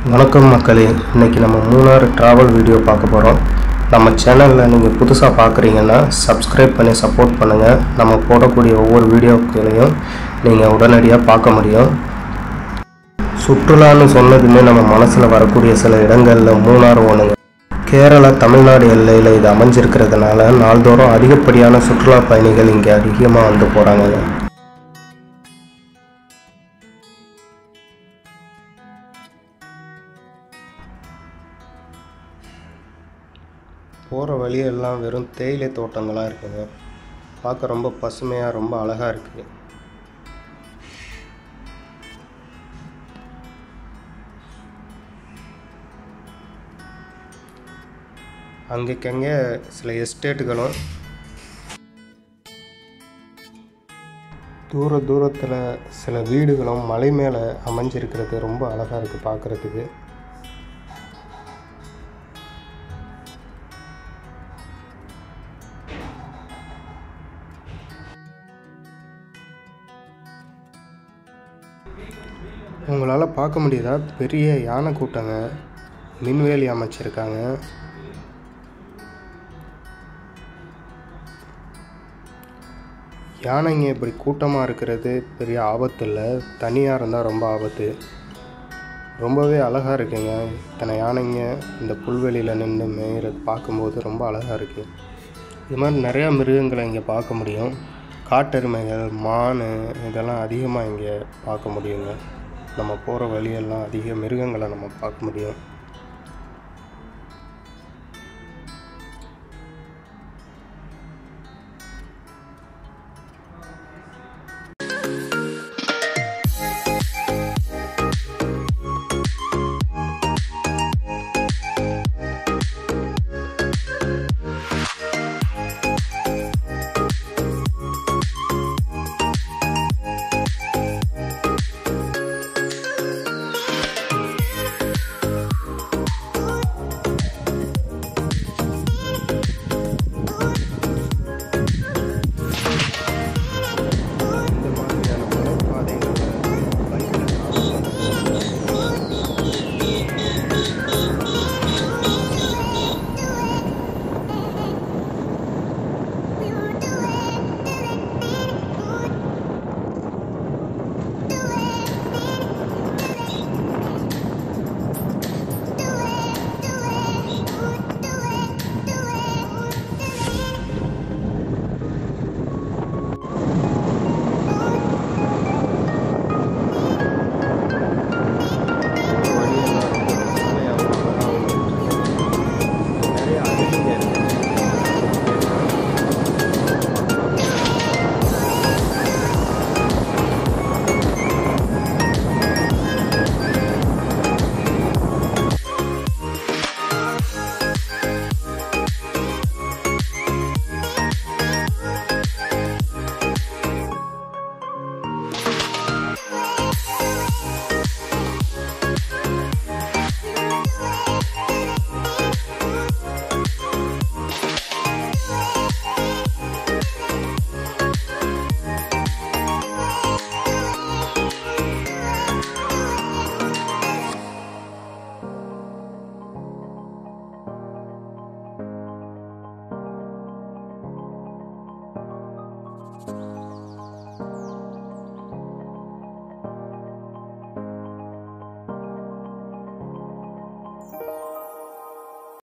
வணக்கம் மக்களே இன்னைக்கு நம்ம மூணார் ட்ராவல் வீடியோ பார்க்க போகிறோம் நம்ம சேனலில் நீங்கள் புதுசாக பார்க்குறீங்கன்னா சப்ஸ்கிரைப் பண்ணி சப்போர்ட் பண்ணுங்கள் நம்ம போடக்கூடிய ஒவ்வொரு வீடியோக்களையும் நீங்கள் உடனடியாக பார்க்க முடியும் சுற்றுலான்னு சொன்னதுமே நம்ம மனசில் வரக்கூடிய சில இடங்களில் மூணார் ஒன்றுங்க கேரளா தமிழ்நாடு எல்லையில் இது அமைஞ்சிருக்கிறதுனால நாள்தோறும் அதிகப்படியான சுற்றுலா பயணிகள் இங்கே அதிகமாக வந்து போகிறாங்க போகிற வழியெல்லாம் வெறும் தேயிலை தோட்டங்களாக இருக்குங்க பார்க்க ரொம்ப பசுமையாக ரொம்ப அழகாக இருக்குது அங்கேக்கங்கே சில எஸ்டேட்டுகளும் தூர தூரத்தில் சில வீடுகளும் மலை மேலே அமைஞ்சிருக்கிறது ரொம்ப அழகாக இருக்குது பார்க்குறதுக்கு உங்களால் பார்க்க முடியுதா பெரிய யானை கூட்டங்க மின்வேலி அமைச்சிருக்காங்க யானைங்க இப்படி கூட்டமாக இருக்கிறது பெரிய ஆபத்து இல்லை தனியாக இருந்தால் ரொம்ப ஆபத்து ரொம்பவே அழகாக இருக்குங்க இத்தனை யானைங்க இந்த புல்வெளியில் நின்று மேயிறது பார்க்கும்போது ரொம்ப அழகாக இருக்குது இது மாதிரி நிறையா மிருகங்களை இங்கே பார்க்க முடியும் காட்டெருமைகள் மான் இதெல்லாம் அதிகமாக இங்கே பார்க்க முடியுங்க நம்ம போகிற வழியெல்லாம் அதிக மிருகங்களை நம்ம பார்க்க முடியும்